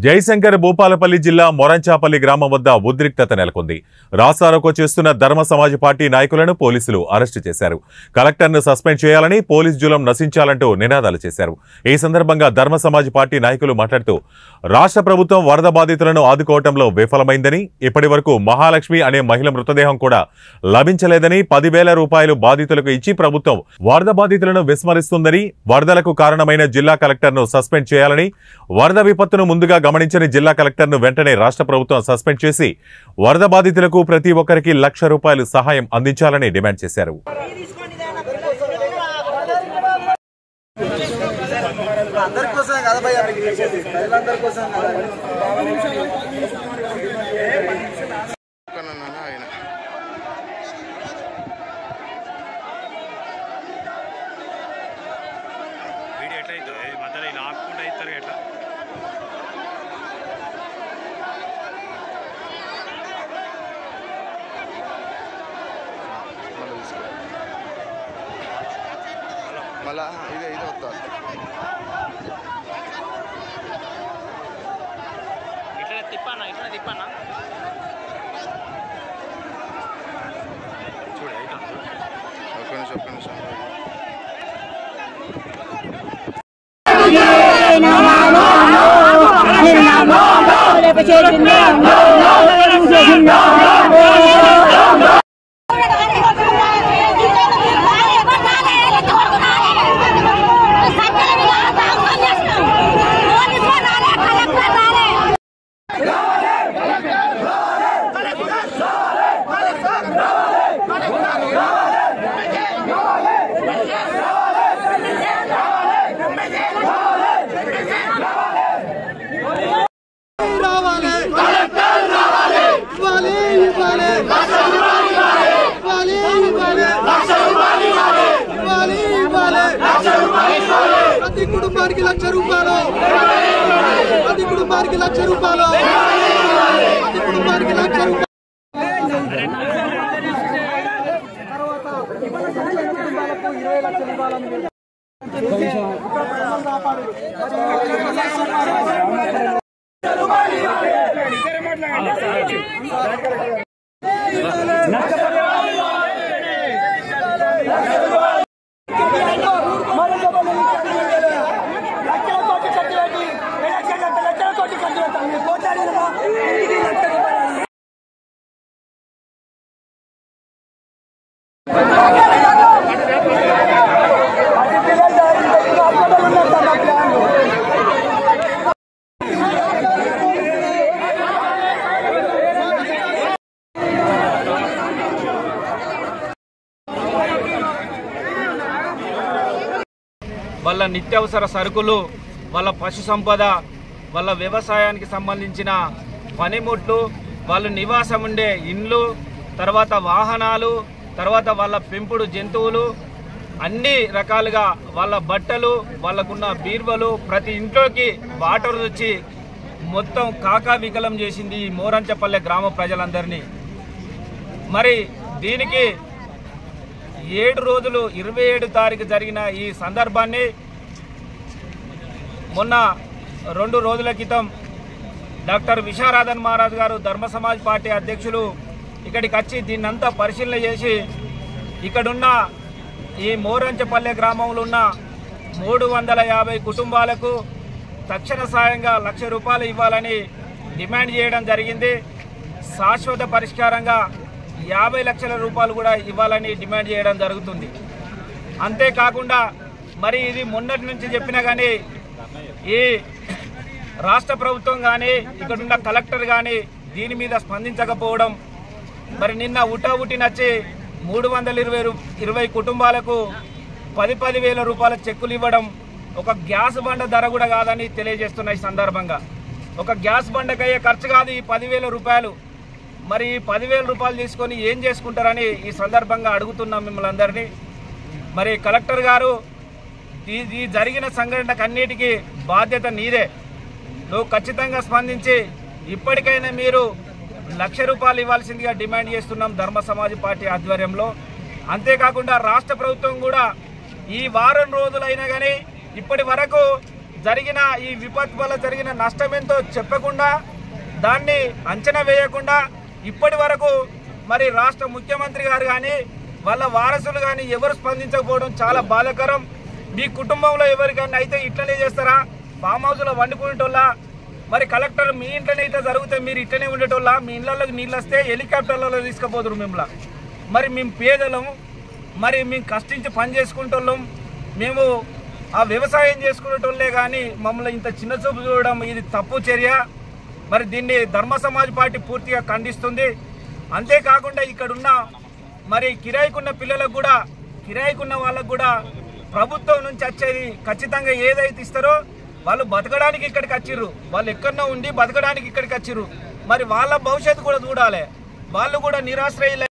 జయశంకర్ భూపాలపల్లి జిల్లా మొరంచాపల్లి గ్రామం వద్ద ఉద్రిక్తత నెలకొంది రాస్తారోకో చేస్తున్న ధర్మ సమాజ్ పార్టీ నాయకులను పోలీసులు అరెస్టు చేశారు కలెక్టర్ను సస్పెండ్ చేయాలని పోలీస్ జులం నశించాలంటూ నినాదాలు చేశారు ఈ సందర్భంగా ధర్మ సమాజ్ పార్టీ నాయకులు మాట్లాడుతూ రాష్ట్ర ప్రభుత్వం వరద బాధితులను ఆదుకోవటంలో విఫలమైందని ఇప్పటి వరకు మహాలక్ష్మి అనే మహిళ మృతదేహం కూడా లభించలేదని పదివేల రూపాయలు బాధితులకు ఇచ్చి ప్రభుత్వం వరద బాధితులను విస్మరిస్తుందని వరదలకు కారణమైన జిల్లా కలెక్టర్ను సస్పెండ్ చేయాలని వరద విపత్తును ముందుగా గమనించని జిల్లా కలెక్టర్ను వెంటనే రాష్ట్ర ప్రభుత్వం సస్పెండ్ చేసి వరద బాధితులకు ప్రతి ఒక్కరికి లక్ష రూపాయలు సహాయం అందించాలని డిమాండ్ చేశారు అందరి కోసం కదా భయ్య ప్రజలందరి కోసం కదా కన్నా ఆయన వీడియో ఎట్లా అవుతుంది ఈ మధ్యలో ఇలా ఆపుకుంటూ అవుతారు ఎట్లా మళ్ళీ తీసుకో మళ్ళా ఇదే ఇదే వస్తారు ఇట్లా తిప్పానా ఇట్లా తిప్పానా చూడు అవుతుంది ఒక్క నిమిషం ఒక్క నిమిషం ప్రతి కుటుంబానికి లక్ష రూపాయలు ప్రతి కుటుంబానికి లక్ష రూపాయలు ప్రతి కుటుంబానికి లక్ష రూపాయలు వాళ్ళ నిత్యావసర సరుకులు వాళ్ళ పశు సంపద వాళ్ళ వ్యవసాయానికి సంబంధించిన పనిముట్లు వాళ్ళు నివాసం ఉండే ఇండ్లు తర్వాత వాహనాలు తర్వాత వాళ్ళ పెంపుడు జంతువులు అన్ని రకాలుగా వాళ్ళ బట్టలు వాళ్ళకున్న బీర్వలు ప్రతి ఇంట్లోకి వాటర్ వచ్చి మొత్తం కాకా వికలం చేసింది ఈ మోరంచపల్లె గ్రామ ప్రజలందరినీ మరి దీనికి ఏడు రోజులు ఇరవై ఏడు తారీఖు జరిగిన ఈ సందర్భాన్ని మొన్న రెండు రోజుల క్రితం డాక్టర్ విశారాధన్ మహారాజ్ గారు ధర్మ సమాజ్ పార్టీ అధ్యక్షులు ఇక్కడికి వచ్చి దీన్నంతా పరిశీలన చేసి ఇక్కడున్న ఈ మోరంచపల్లె గ్రామంలో ఉన్న మూడు వందల యాభై కుటుంబాలకు తక్షణ సాయంగా లక్ష రూపాయలు ఇవ్వాలని డిమాండ్ చేయడం జరిగింది శాశ్వత పరిష్కారంగా యాభై లక్షల రూపాయలు కూడా ఇవ్వాలని డిమాండ్ చేయడం జరుగుతుంది అంతేకాకుండా మరి ఇది మొన్నటి నుంచి చెప్పినా కానీ ఈ రాష్ట్ర ప్రభుత్వం కానీ ఇక్కడున్న కలెక్టర్ కానీ దీని మీద స్పందించకపోవడం మరి నిన్న ఉటావుటి నచ్చి మూడు వందల ఇరవై రూ- ఇరవై కుటుంబాలకు పది పది వేల రూపాయల చెక్కులు ఇవ్వడం ఒక గ్యాస్ బండ ధర కూడా కాదని తెలియజేస్తున్న ఈ సందర్భంగా ఒక గ్యాస్ బండకయ్యే ఖర్చు కాదు ఈ పదివేల రూపాయలు మరి ఈ పదివేల రూపాయలు తీసుకొని ఏం చేసుకుంటారని ఈ సందర్భంగా అడుగుతున్నాం మిమ్మల్ని అందరినీ మరి కలెక్టర్ గారు ఈ ఈ జరిగిన సంఘటనకు అన్నిటికీ బాధ్యత నీదే నువ్వు ఖచ్చితంగా స్పందించి ఇప్పటికైనా మీరు లక్ష రూపాయలు ఇవ్వాల్సిందిగా డిమాండ్ చేస్తున్నాం ధర్మ సమాజ్ పార్టీ ఆధ్వర్యంలో అంతేకాకుండా రాష్ట్ర ప్రభుత్వం కూడా ఈ వారం రోజులైనా కానీ ఇప్పటి వరకు జరిగిన ఈ విపత్తు వల్ల జరిగిన నష్టం ఎంతో చెప్పకుండా దాన్ని అంచనా వేయకుండా ఇప్పటి వరకు మరి రాష్ట్ర ముఖ్యమంత్రి గారు కానీ వాళ్ళ వారసులు కానీ ఎవరు స్పందించకపోవడం చాలా బాధాకరం మీ కుటుంబంలో ఎవరికైనా అయితే ఇట్లనే చేస్తారా ఫామ్ హౌస్లో వండుకునేటోళ్ళ మరి కలెక్టర్ మీ ఇంట్లోనే ఇట్లా జరిగితే మీరు ఇట్లనే ఉండేటోళ్ళ మీ ఇళ్ళలోకి నీళ్ళు వస్తే హెలికాప్టర్లలో తీసుకుపోదురు మిమ్మల్ని మరి మేము పేదలం మరి మేము కష్టించి పని చేసుకుంటోళ్ళం మేము ఆ వ్యవసాయం చేసుకునేటోళ్ళే కానీ మమ్మల్ని ఇంత చిన్న చూపు చూడడం ఇది తప్పు చర్య మరి దీన్ని ధర్మ సమాజ్ పార్టీ పూర్తిగా ఖండిస్తుంది అంతేకాకుండా ఇక్కడున్న మరి కిరాయికున్న పిల్లలకు కూడా కిరాయికున్న వాళ్ళకు కూడా ప్రభుత్వం నుంచి వచ్చేది ఖచ్చితంగా ఏదైతే ఇస్తారో వాళ్ళు బతకడానికి ఇక్కడికి వచ్చిర్రు వాళ్ళు ఎక్కడో ఉండి బతకడానికి ఇక్కడికి వచ్చిర్రు మరి వాళ్ళ భవిష్యత్తు కూడా చూడాలి వాళ్ళు కూడా నిరాశ్రయులే